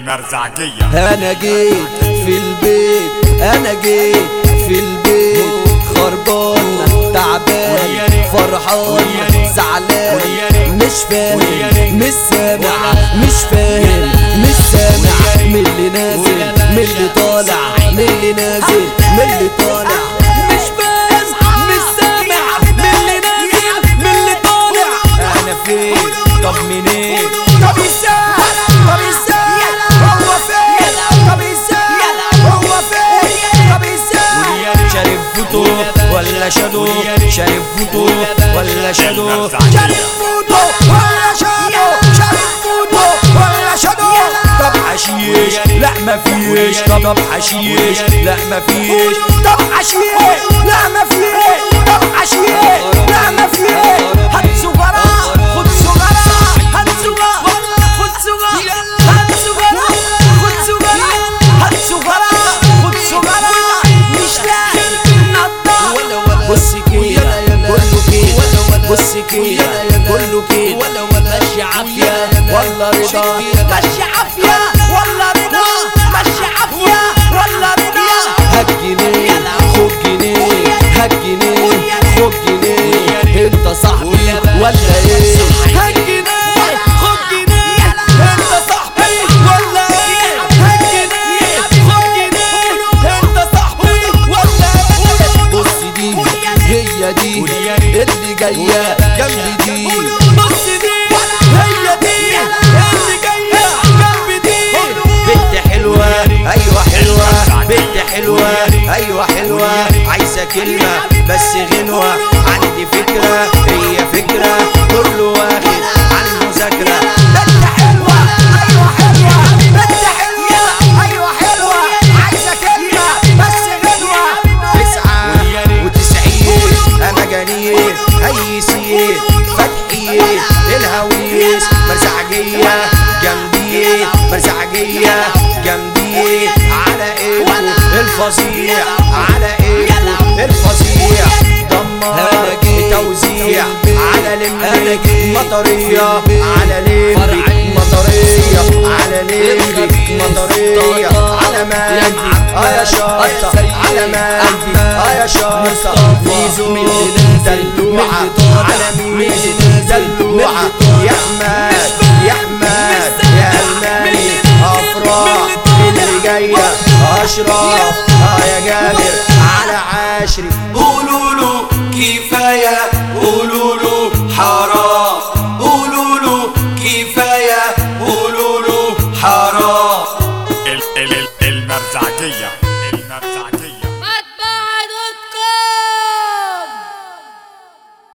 المرزعجية انا جيت في البيت انا جيت في البيت خربان تعبان فرحان زعلان مش فاهم مش سامع مش فاهم مش سامع من اللي نازل من اللي طالع من اللي نازل من اللي طالع مش فاهم مش سامع من اللي نازل من اللي طالع انا فين طب منين طب ازاي طب ازاي هو فين طب ازاي هو فين طب ازاي شارب فوتو ولا شادو شارب فوتو ولا شادو شارب فوتو ولا شادو شارب فوتو ولا شادو طب حشيش لا مفيش طب طب حشيش لا مفيش طب حشيش لا ما فيه طب حشيش لا ما فيه هات سجارة خد سجارة هات سجارة خد سجارة هات سجارة خد سجارة هات سجارة خد سجارة مش لاقي نضارة بص كده كله كده بص كده كله كده ماشي عافية ولا رضا ماشي عافية ولا رضا ماشي عافية ولا رضا هات جنيه خد جنيه هات جنيه خد جنيه انت صاحبي ولا ايه هات جنيه خد جنيه انت صاحبي ولا ايه هات جنيه خد جنيه انت صاحبي ولا ايه بص دي هي دي اللي جايه جنب دي بص دي هي دي اللي جايه جنب دي بنت حلوه ايوه حلوه بنت حلوه ايوه حلوه عايزه كلمه بس غنوه عندي فكره هي فكره كله واخد عن المذاكره بنت حلوة أيوة حلوة بنت حلوة أيوة حلوة عايزة كلمة بس غنوة تسعة وتسعين أمجانية هيسية فتحية الهويس مرزعجية جنبيه مرزعجية جنبيه على ايده الفظيع على ايده الفظيع دمار توزيع على لمبي مطرية على لمبي مطرية على لمبي مطرية على مالبي اه يا شاطة على مالبي اه يا شاطة ميزو دلوعة على ميزو دلوعة يا حماد يا حماد يا الماني افراح اللي جاية اشرف اه يا جابر على عاشري قولوا له كفاية قولوا له حرام قولوا له كفاية قولوا له حرام ال- ال- ال- المرزعجية